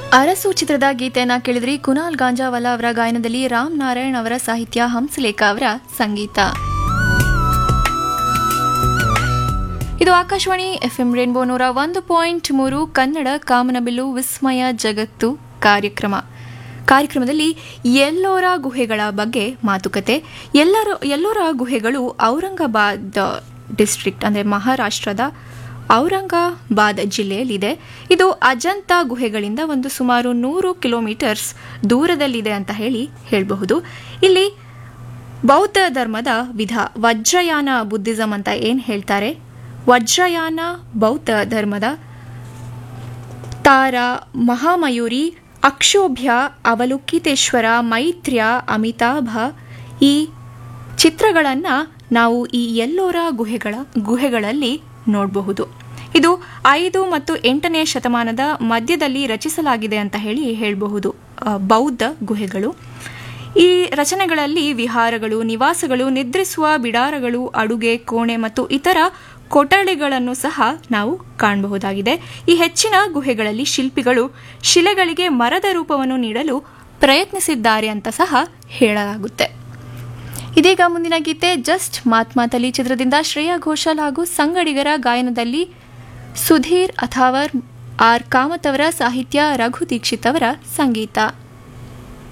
ಅರಸು ಚಿತ್ರದ ಗೀತೆಯನ್ನ ಕೇಳಿದ್ರಿ ಕುನಾಲ್ ಗಾಂಜಾವಾಲ ಅವರ ಗಾಯನದಲ್ಲಿ ರಾಮ್ ನಾರಾಯಣ್ ಅವರ ಸಾಹಿತ್ಯ ಹಂಸಲೇಖ ಅವರ ಸಂಗೀತ ಇದು ಆಕಾಶವಾಣಿ ಎಫ್ಎಂ ರೇನ್ಬೋ ನೂರ ಒಂದು ಪಾಯಿಂಟ್ ಮೂರು ಕನ್ನಡ ಕಾಮನಬಿಲ್ಲು ವಿಸ್ಮಯ ಜಗತ್ತು ಕಾರ್ಯಕ್ರಮ ಕಾರ್ಯಕ್ರಮದಲ್ಲಿ ಎಲ್ಲೋರ ಗುಹೆಗಳ ಬಗ್ಗೆ ಮಾತುಕತೆ ಎಲ್ಲರ ಎಲ್ಲೋರ ಗುಹೆಗಳು ಔರಂಗಾಬಾದ್ ಡಿಸ್ಟ್ರಿಕ್ಟ್ ಅಂದರೆ ಮಹಾರಾಷ್ಟ್ರದ ಔರಂಗಾಬಾದ್ ಜಿಲ್ಲೆಯಲ್ಲಿದೆ ಇದು ಅಜಂತಾ ಗುಹೆಗಳಿಂದ ಒಂದು ಸುಮಾರು ನೂರು ಕಿಲೋಮೀಟರ್ಸ್ ದೂರದಲ್ಲಿದೆ ಅಂತ ಹೇಳಿ ಹೇಳಬಹುದು ಇಲ್ಲಿ ಬೌದ್ಧ ಧರ್ಮದ ವಿಧ ವಜ್ರಯಾನ ಬುದ್ಧಿಸಂ ಅಂತ ಏನು ಹೇಳ್ತಾರೆ ವಜ್ರಯಾನ ಬೌದ್ಧ ಧರ್ಮದ ತಾರ ಮಹಾಮಯೂರಿ ಅಕ್ಷೋಭ್ಯ ಅವಲೋಕಿತೇಶ್ವರ ಮೈತ್ರ್ಯ ಅಮಿತಾಭ ಈ ಚಿತ್ರಗಳನ್ನು ನಾವು ಈ ಎಲ್ಲೋರ ಗುಹೆಗಳ ಗುಹೆಗಳಲ್ಲಿ ನೋಡಬಹುದು ಇದು ಐದು ಮತ್ತು ಎಂಟನೇ ಶತಮಾನದ ಮಧ್ಯದಲ್ಲಿ ರಚಿಸಲಾಗಿದೆ ಅಂತ ಹೇಳಿ ಹೇಳಬಹುದು ಆ, ಬೌದ್ಧ ಗುಹೆಗಳು ಈ ರಚನೆಗಳಲ್ಲಿ ವಿಹಾರಗಳು ನಿವಾಸಗಳು ನಿದ್ರಿಸುವ ಬಿಡಾರಗಳು ಅಡುಗೆ ಕೋಣೆ ಮತ್ತು ಇತರ ಕೊಠಡಿಗಳನ್ನು ಸಹ ನಾವು ಕಾಣಬಹುದಾಗಿದೆ ಈ ಹೆಚ್ಚಿನ ಗುಹೆಗಳಲ್ಲಿ ಶಿಲ್ಪಿಗಳು ಶಿಲೆಗಳಿಗೆ ಮರದ ರೂಪವನ್ನು ನೀಡಲು ಪ್ರಯತ್ನಿಸಿದ್ದಾರೆ ಅಂತ ಸಹ ಹೇಳಲಾಗುತ್ತೆ ಇದೀಗ ಮುಂದಿನ ಗೀತೆ ಜಸ್ಟ್ ಮಾತ್ ಮಾತಲ್ಲಿ ಚಿತ್ರದಿಂದ ಶ್ರೇಯಾ ಘೋಷಾಲ್ ಹಾಗೂ ಸಂಗಡಿಗರ ಗಾಯನದಲ್ಲಿ ಸುಧೀರ್ ಅಥಾವರ್ ಆರ್ ಕಾಮತ್ ಅವರ ಸಾಹಿತ್ಯ ರಘು ದೀಕ್ಷಿತ್ ಅವರ ಸಂಗೀತ